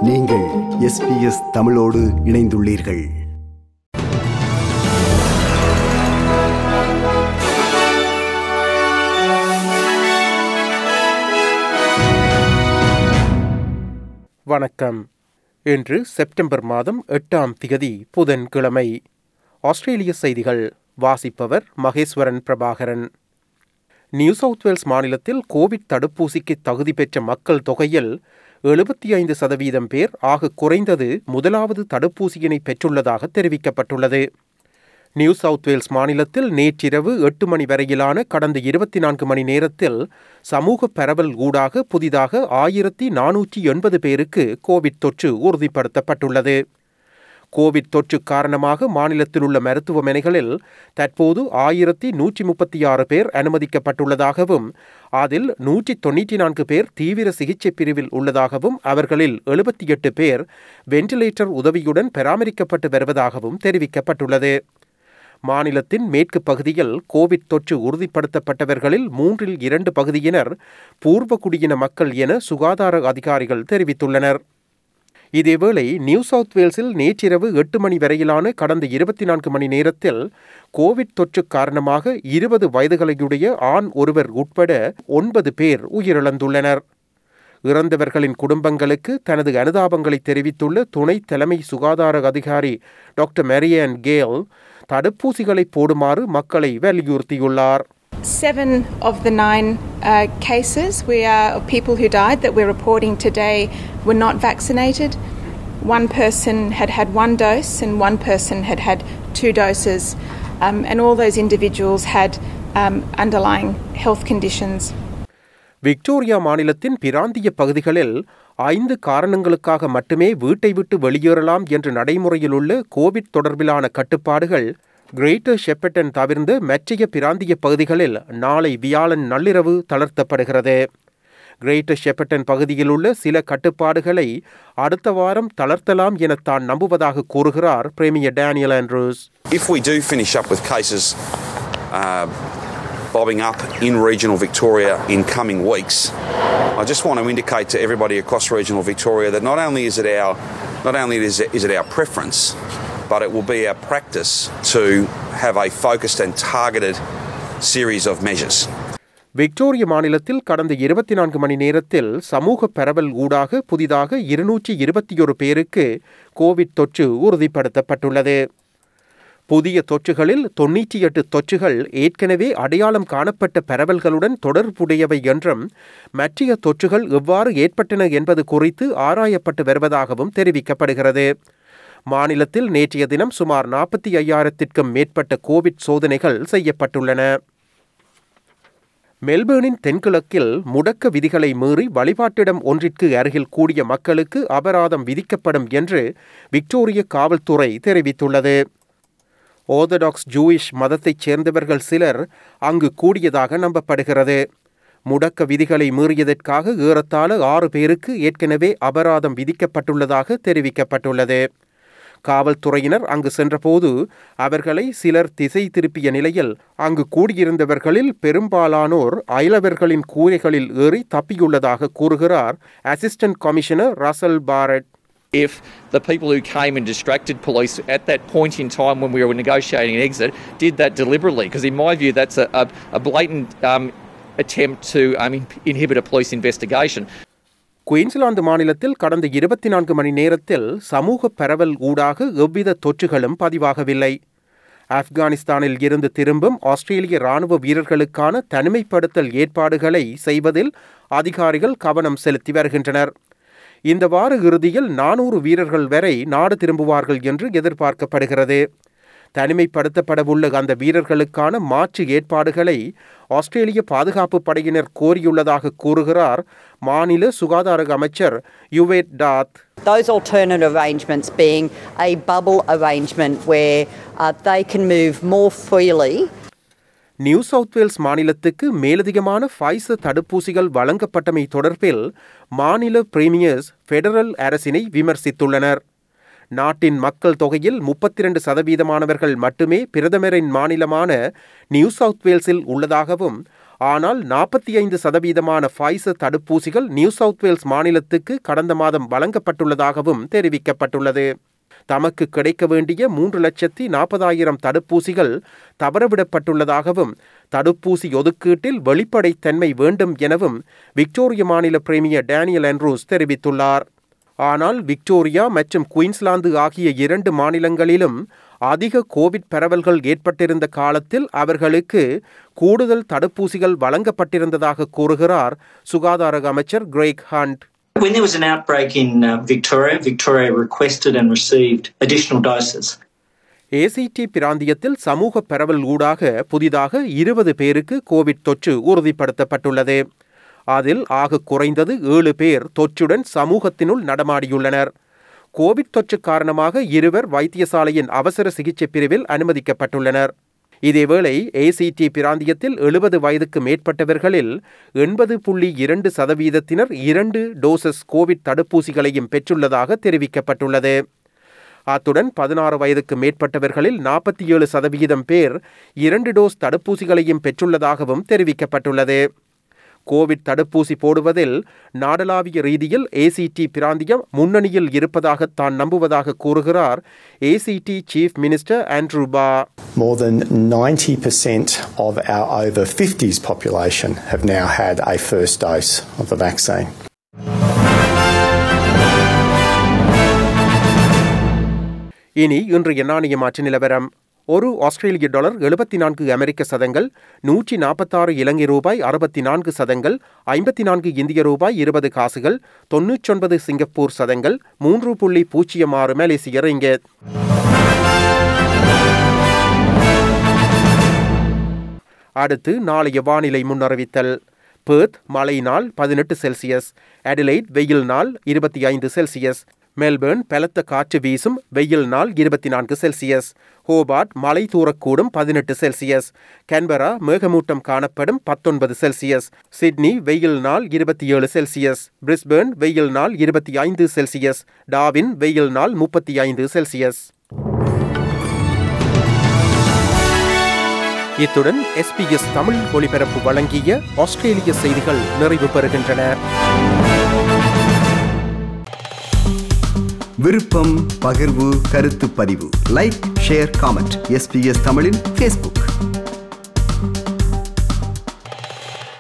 நீங்கள் எஸ்பிஎஸ் தமிழோடு இணைந்துள்ளீர்கள் வணக்கம் இன்று செப்டம்பர் மாதம் எட்டாம் திகதி புதன்கிழமை ஆஸ்திரேலிய செய்திகள் வாசிப்பவர் Maheswaran Prabhakaran New South Wales மாநிலத்தில் கோவிட் தடுப்பூசிக்கு தகுதி பெற்ற மக்கள் தொகையில் எழுபத்தி ஐந்து சதவீதம் பேர் ஆக குறைந்தது முதலாவது தடுப்பூசியினை பெற்றுள்ளதாக தெரிவிக்கப்பட்டுள்ளது நியூ சவுத் வேல்ஸ் மாநிலத்தில் நேற்றிரவு எட்டு மணி வரையிலான கடந்த இருபத்தி நான்கு மணி நேரத்தில் சமூக பரவல் ஊடாக புதிதாக ஆயிரத்தி நானூற்றி எண்பது பேருக்கு கோவிட் தொற்று உறுதிப்படுத்தப்பட்டுள்ளது கோவிட் தொற்று காரணமாக மாநிலத்தில் உள்ள மருத்துவமனைகளில் தற்போது ஆயிரத்தி நூற்றி முப்பத்தி ஆறு பேர் அனுமதிக்கப்பட்டுள்ளதாகவும் அதில் நூற்றி தொண்ணூற்றி நான்கு பேர் தீவிர சிகிச்சை பிரிவில் உள்ளதாகவும் அவர்களில் எழுபத்தி எட்டு பேர் வெண்டிலேட்டர் உதவியுடன் பராமரிக்கப்பட்டு வருவதாகவும் தெரிவிக்கப்பட்டுள்ளது மாநிலத்தின் மேற்கு பகுதியில் கோவிட் தொற்று உறுதிப்படுத்தப்பட்டவர்களில் மூன்றில் இரண்டு பகுதியினர் பூர்வ குடியின மக்கள் என சுகாதார அதிகாரிகள் தெரிவித்துள்ளனர் இதேவேளை நியூ சவுத் வேல்ஸில் நேற்றிரவு எட்டு மணி வரையிலான கடந்த இருபத்தி நான்கு மணி நேரத்தில் கோவிட் தொற்று காரணமாக இருபது வயதுகளையுடைய ஆண் ஒருவர் உட்பட ஒன்பது பேர் உயிரிழந்துள்ளனர் இறந்தவர்களின் குடும்பங்களுக்கு தனது அனுதாபங்களை தெரிவித்துள்ள துணை தலைமை சுகாதார அதிகாரி டாக்டர் மேரியன் கேல் தடுப்பூசிகளை போடுமாறு மக்களை வலியுறுத்தியுள்ளார் Seven of the nine uh, cases we are of people who died that we're reporting today were not vaccinated. One person had had one dose and one person had had two doses, um, and all those individuals had um, underlying health conditions. Victoria மாநிலத்தின் பிராந்திய பகுதிகளில் ஐந்து காரணங்களுக்காக மட்டுமே வீட்டை விட்டு வெளியேறலாம் என்ற நடைமுறையில் உள்ள கோவிட் தொடர்பிலான கட்டுப்பாடுகள் கிரேட்டர் ஷெப்பட்டன் தவிர்ந்து மற்றைய பிராந்திய பகுதிகளில் நாளை வியாழன் நள்ளிரவு தளர்த்தப்படுகிறது கிரேட்டர் ஷெப்பட்டன் பகுதியில் உள்ள சில கட்டுப்பாடுகளை அடுத்த வாரம் தளர்த்தலாம் என தான் நம்புவதாக கூறுகிறார் premier Daniel Andrews If we do finish up with cases uh, bobbing up in regional Victoria in coming weeks, I just want to indicate to everybody across regional Victoria that not only is it our not only is it, is it our preference, but it will be our practice to have a focused and targeted series of measures. விக்டோரிய மாநிலத்தில் கடந்த இருபத்தி நான்கு மணி நேரத்தில் சமூக பரவல் ஊடாக புதிதாக இருநூற்றி இருபத்தி ஒரு பேருக்கு கோவிட் தொற்று உறுதிப்படுத்தப்பட்டுள்ளது புதிய தொற்றுகளில் தொன்னூற்றி எட்டு தொற்றுகள் ஏற்கனவே அடையாளம் காணப்பட்ட பரவல்களுடன் தொடர்புடையவை என்றும் மற்றைய தொற்றுகள் எவ்வாறு ஏற்பட்டன என்பது குறித்து ஆராயப்பட்டு வருவதாகவும் தெரிவிக்கப்படுகிறது மாநிலத்தில் நேற்றைய தினம் சுமார் நாற்பத்தி ஐயாயிரத்திற்கும் மேற்பட்ட கோவிட் சோதனைகள் செய்யப்பட்டுள்ளன மெல்பேர்னின் தென்கிழக்கில் முடக்க விதிகளை மீறி வழிபாட்டிடம் ஒன்றிற்கு அருகில் கூடிய மக்களுக்கு அபராதம் விதிக்கப்படும் என்று விக்டோரிய காவல்துறை தெரிவித்துள்ளது ஓர்த்தடாக்ஸ் ஜூயிஷ் மதத்தைச் சேர்ந்தவர்கள் சிலர் அங்கு கூடியதாக நம்பப்படுகிறது முடக்க விதிகளை மீறியதற்காக ஏறத்தாழ ஆறு பேருக்கு ஏற்கனவே அபராதம் விதிக்கப்பட்டுள்ளதாக தெரிவிக்கப்பட்டுள்ளது காவல்துறையினர் அங்கு சென்றபோது அவர்களை சிலர் திசை திருப்பிய நிலையில் அங்கு கூடியிருந்தவர்களில் பெரும்பாலானோர் அயலவர்களின் கூரைகளில் ஏறி தப்பியுள்ளதாக கூறுகிறார் assistant commissioner Russell Barrett if the people who came and distracted police at that point in time when we were negotiating an exit did that deliberately. Because, in my view, that's a, a, a blatant um, attempt to um, in- inhibit a police investigation. Queensland மாநிலத்தில் கடந்த இருபத்தி நான்கு மணி நேரத்தில் சமூக பரவல் ஊடாக எவ்வித தொற்றுகளும் பதிவாகவில்லை ஆப்கானிஸ்தானில் இருந்து திரும்பும் ஆஸ்திரேலிய ராணுவ வீரர்களுக்கான தனிமைப்படுத்தல் ஏற்பாடுகளை செய்வதில் அதிகாரிகள் கவனம் செலுத்தி வருகின்றனர் இந்த வார இறுதியில் நானூறு வீரர்கள் வரை நாடு திரும்புவார்கள் என்று எதிர்பார்க்கப்படுகிறது தனிமைப்படுத்தப்படவுள்ள அந்த வீரர்களுக்கான மாற்று ஏற்பாடுகளை ஆஸ்திரேலிய பாதுகாப்பு படையினர் கோரியுள்ளதாக கூறுகிறார் மாநில சுகாதார அமைச்சர் Yvette D'Ath Those alternate arrangements being a bubble arrangement where uh, they can move more freely New South Wales மாநிலத்துக்கு மேலதிகமான ஃபைசர் தடுப்பூசிகள் வழங்கப்பட்டமை தொடர்பில் மாநில பிரீமியர்ஸ் ஃபெடரல் அரசினை விமர்சித்துள்ளனர் நாட்டின் மக்கள் தொகையில் முப்பத்தி ரெண்டு சதவீதமானவர்கள் மட்டுமே பிரதமரின் மாநிலமான நியூ சவுத் வேல்ஸில் உள்ளதாகவும் ஆனால் நாற்பத்தி ஐந்து சதவீதமான ஃபைசர் தடுப்பூசிகள் நியூ சவுத் வேல்ஸ் மாநிலத்துக்கு கடந்த மாதம் வழங்கப்பட்டுள்ளதாகவும் தெரிவிக்கப்பட்டுள்ளது தமக்கு கிடைக்க வேண்டிய மூன்று லட்சத்தி நாற்பதாயிரம் தடுப்பூசிகள் தவறவிடப்பட்டுள்ளதாகவும் தடுப்பூசி ஒதுக்கீட்டில் வெளிப்படைத்தன்மை வேண்டும் எனவும் விக்டோரிய மாநில பிரேமியர் டேனியல் ஆண்ட்ரூஸ் தெரிவித்துள்ளார் ஆனால் விக்டோரியா மற்றும் குயின்ஸ்லாந்து ஆகிய இரண்டு மாநிலங்களிலும் அதிக கோவிட் பரவல்கள் ஏற்பட்டிருந்த காலத்தில் அவர்களுக்கு கூடுதல் தடுப்பூசிகள் வழங்கப்பட்டிருந்ததாக கூறுகிறார் சுகாதார அமைச்சர் Greg Hunt When there was an outbreak in uh, Victoria, Victoria requested and received additional doses. ACT பிராந்தியத்தில் சமூக பரவல் ஊடாக புதிதாக இருபது பேருக்கு கோவிட் தொற்று உறுதிப்படுத்தப்பட்டுள்ளது அதில் ஆக குறைந்தது ஏழு பேர் தொற்றுடன் சமூகத்தினுள் நடமாடியுள்ளனர் கோவிட் தொற்று காரணமாக இருவர் வைத்தியசாலையின் அவசர சிகிச்சை பிரிவில் அனுமதிக்கப்பட்டுள்ளனர் இதேவேளை ஏசிடி பிராந்தியத்தில் எழுபது வயதுக்கு மேற்பட்டவர்களில் எண்பது புள்ளி இரண்டு சதவீதத்தினர் இரண்டு டோசஸ் கோவிட் தடுப்பூசிகளையும் பெற்றுள்ளதாக தெரிவிக்கப்பட்டுள்ளது அத்துடன் பதினாறு வயதுக்கு மேற்பட்டவர்களில் நாற்பத்தி ஏழு சதவீதம் பேர் இரண்டு டோஸ் தடுப்பூசிகளையும் பெற்றுள்ளதாகவும் தெரிவிக்கப்பட்டுள்ளது கோவிட் தடுப்பூசி போடுவதில் நாடளாவிய ரீதியில் ஏசிடி பிராந்தியம் முன்னணியில் இருப்பதாக தான் நம்புவதாக கூறுகிறார் ACT chief minister Andrew Barr More than 90% of our over 50s population have now had a first dose of the vaccine. இனி இன்றைய நாணய மாற்று நிலவரம் ஒரு ஆஸ்திரேலிய டாலர் எழுபத்தி நான்கு அமெரிக்க சதங்கள் நூற்றி நாற்பத்தாறு இலங்கை ரூபாய் அறுபத்தி நான்கு சதங்கள் ஐம்பத்தி நான்கு இந்திய ரூபாய் இருபது காசுகள் தொன்னூற்றொன்பது சிங்கப்பூர் சதங்கள் மூன்று புள்ளி பூஜ்ஜியம் ஆறு மலேசிய ரிங்கெட் அடுத்து நாளைய வானிலை முன்னறிவித்தல் பேர்த் மழை நாள் பதினெட்டு செல்சியஸ் அடிலைட் வெயில் நாள் இருபத்தி ஐந்து செல்சியஸ் மெல்பர்ன் பலத்த காற்று வீசும் வெயில் நாள் இருபத்தி நான்கு செல்சியஸ் ஹோபார்ட் மழை தூரக்கூடும் பதினெட்டு செல்சியஸ் கேன்பரா மேகமூட்டம் காணப்படும் பத்தொன்பது செல்சியஸ் சிட்னி வெயில் நாள் இருபத்தி ஏழு செல்சியஸ் பிரிஸ்பேர்ன் வெயில் நாள் இருபத்தி ஐந்து செல்சியஸ் டாவின் வெயில் நாள் முப்பத்தி ஐந்து செல்சியஸ் இத்துடன் எஸ்பிஎஸ் தமிழ் ஒளிபரப்பு வழங்கிய ஆஸ்திரேலிய செய்திகள் நிறைவு பெறுகின்றன விருப்பம் பகிர்வு கருத்து பதிவு லைக் ஷேர் காமெண்ட் எஸ்பிஎஸ் தமிழின் ஃபேஸ்புக்